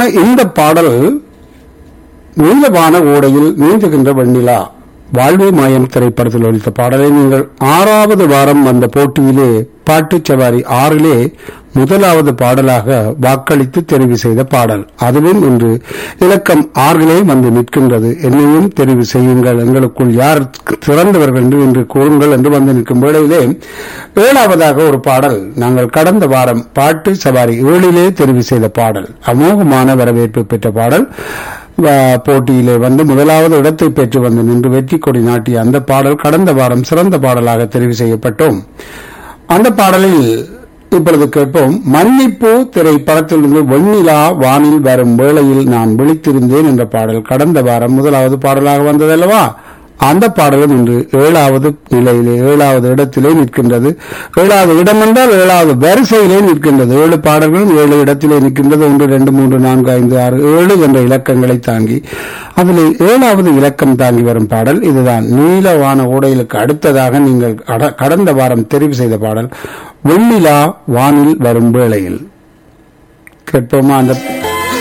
அருமையான இந்த பாடல் நீலவான ஓடையில் நீந்துகின்ற வெண்ணிலா வாழ்வே மாயம் திரைப்படத்தில் ஒலித்த பாடலை நீங்கள் ஆறாவது வாரம் வந்த போட்டியிலே பாட்டுச் சவாரி ஆறிலே முதலாவது பாடலாக வாக்களித்து தெரிவு செய்த பாடல் அதுவும் இன்று இலக்கம் ஆறிலே வந்து நிற்கின்றது என்னையும் தெரிவு செய்யுங்கள் எங்களுக்குள் யார் சிறந்தவர்கள் என்று இன்று கூறுங்கள் என்று வந்து நிற்கும் வேளையிலே ஏழாவதாக ஒரு பாடல் நாங்கள் கடந்த வாரம் பாட்டு சவாரி ஏழிலே தெரிவு செய்த பாடல் அமோகமான வரவேற்பு பெற்ற பாடல் வ- போட்டியிலே வந்து முதலாவது இடத்தை பெற்று வந்து நின்று வெற்றி கொடி நாட்டிய அந்த பாடல் கடந்த வாரம் சிறந்த பாடலாக தெரிவு செய்யப்பட்டோம் அந்த பாடலில் இப்பொழுது கேட்போம் மன்னிப்பு திரைப்படத்திலிருந்து வெண்ணிலா வானில் வரும் வேளையில் நான் விழித்திருந்தேன் என்ற பாடல் கடந்த வாரம் முதலாவது பாடலாக வந்ததல்லவா அந்த பாடலும் இன்று ஏழாவது நிலையிலே ஏழாவது இடத்திலே நிற்கின்றது ஏழாவது இடம் என்றால் ஏழாவது வரிசையிலே நிற்கின்றது ஏழு பாடல்களும் ஏழு இடத்திலே நிற்கின்றது ஒன்று ரெண்டு மூன்று நான்கு ஐந்து ஆறு ஏழு என்ற இலக்கங்களை தாங்கி அதில் ஏழாவது இலக்கம் தாங்கி வரும் பாடல் இதுதான் நீலவான ஓடைகளுக்கு அடுத்ததாக நீங்கள் அட- கடந்த வாரம் தெரிவு செய்த பாடல் வெண்ணிலா வானில் வரும் வேளையில் கேட்போமா அந்த